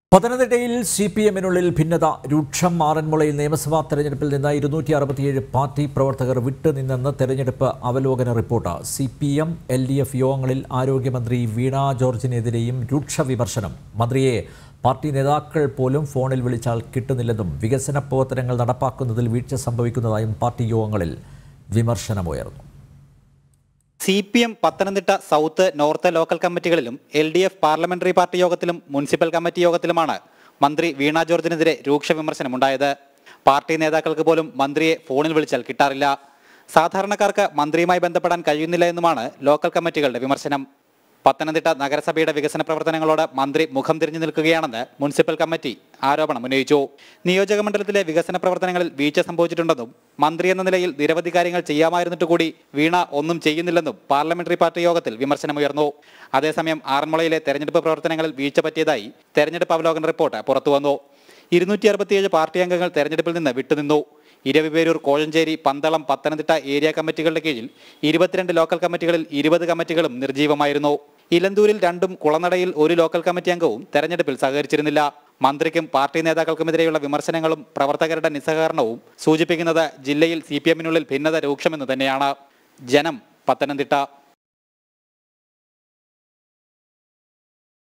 പത്തനംതിട്ടയിൽ C P എമ്മിനുള്ളിൽ ഭിന്നത രൂക്ഷം ആറന്മുളയിൽ നിയമസഭാ തെരഞ്ഞെടുപ്പിൽ നിന്ന് ഇരുന്നൂറ്റി അറുപത്തിയേഴ് പാർട്ടി പ്രവർത്തകർ വിട്ടുനിന്നെന്ന് തെരഞ്ഞെടുപ്പ് അവലോകന report C P M L D F യോഗങ്ങളിൽ ആരോഗ്യമന്ത്രി വീണ ജോർജിനെതിരെയും രൂക്ഷ വിമർശനം മന്ത്രിയെ പാർട്ടി നേതാക്കൾ പോലും ഫോണിൽ വിളിച്ചാൽ കിട്ടുന്നില്ലെന്നും വികസന പ്രവർത്തനങ്ങൾ നടപ്പാക്കുന്നതിൽ വീഴ്ച സംഭവിക്കുന്നതായും പാർട്ടി യോഗങ്ങളിൽ വിമർശനമുയർന്നു C P M Pathanamthitta south north local കമ്മിറ്റികളിലും L D F parliamentary party യോഗത്തിലും മുനിസിപ്പൽ കമ്മിറ്റി യോഗത്തിലുമാണ് മന്ത്രി വീണ ജോർജിനെതിരെ രൂക്ഷ വിമർശനമുണ്ടായത് പാർട്ടി നേതാക്കൾക്ക് പോലും മന്ത്രിയെ ഫോണിൽ വിളിച്ചാൽ കിട്ടാറില്ല സാധാരണക്കാർക്ക് മന്ത്രിയുമായി ബന്ധപ്പെടാൻ കഴിയുന്നില്ല എന്നുമാണ് ലോക്കൽ കമ്മിറ്റികളുടെ വിമർശനം പത്തനംതിട്ട നഗരസഭയുടെ വികസന പ്രവർത്തനങ്ങളോട് മന്ത്രി മുഖം തിരിഞ്ഞു നിൽക്കുകയാണെന്ന് മുനിസിപ്പൽ കമ്മിറ്റി ആരോപണം ഉന്നയിച്ചു നിയോജക മണ്ഡലത്തിലെ വികസന പ്രവർത്തനങ്ങളിൽ വീഴ്ച സംഭവിച്ചിട്ടുണ്ടെന്നും മന്ത്രി എന്ന നിലയിൽ നിരവധി കാര്യങ്ങൾ ചെയ്യാമായിരുന്നിട്ട് കൂടി വീണ ഒന്നും ചെയ്യുന്നില്ലെന്നും പാർലമെന്ററി പാർട്ടി യോഗത്തിൽ വിമർശനമുയർന്നു അതേസമയം ആറന്മുളയിലെ തെരഞ്ഞെടുപ്പ് പ്രവർത്തനങ്ങളിൽ വീഴ്ച പറ്റിയതായി തെരഞ്ഞെടുപ്പ് അവലോകന റിപ്പോർട്ട് പുറത്തുവന്നു ഇരുന്നൂറ്റി അറുപത്തിയേഴ് പാർട്ടി അംഗങ്ങൾ തെരഞ്ഞെടുപ്പിൽ നിന്ന് വിട്ടുനിന്നു ഇരവിപേരൂർ കോഴഞ്ചേരി പന്തളം പത്തനംതിട്ട ഏരിയ കമ്മിറ്റികളുടെ കീഴിൽ ഇരുപത്തിരണ്ട് ലോക്കൽ കമ്മിറ്റികളിൽ ഇരുപത് കമ്മിറ്റികളും നിർജീവമായിരുന്നു ഇലന്തൂരിൽ രണ്ടും കുളനടയിൽ ഒരു ലോക്കൽ കമ്മിറ്റി അംഗവും തെരഞ്ഞെടുപ്പിൽ സഹകരിച്ചിരുന്നില്ല മന്ത്രിക്കും പാർട്ടി നേതാക്കൾക്കുമെതിരെയുള്ള വിമർശനങ്ങളും പ്രവർത്തകരുടെ നിസ്സഹകരണവും സൂചിപ്പിക്കുന്നത് ജില്ലയിൽ സി പി എമ്മിനുള്ളിൽ ഭിന്നത രൂക്ഷമെന്ന് തന്നെയാണ് ജനം പത്തനംതിട്ട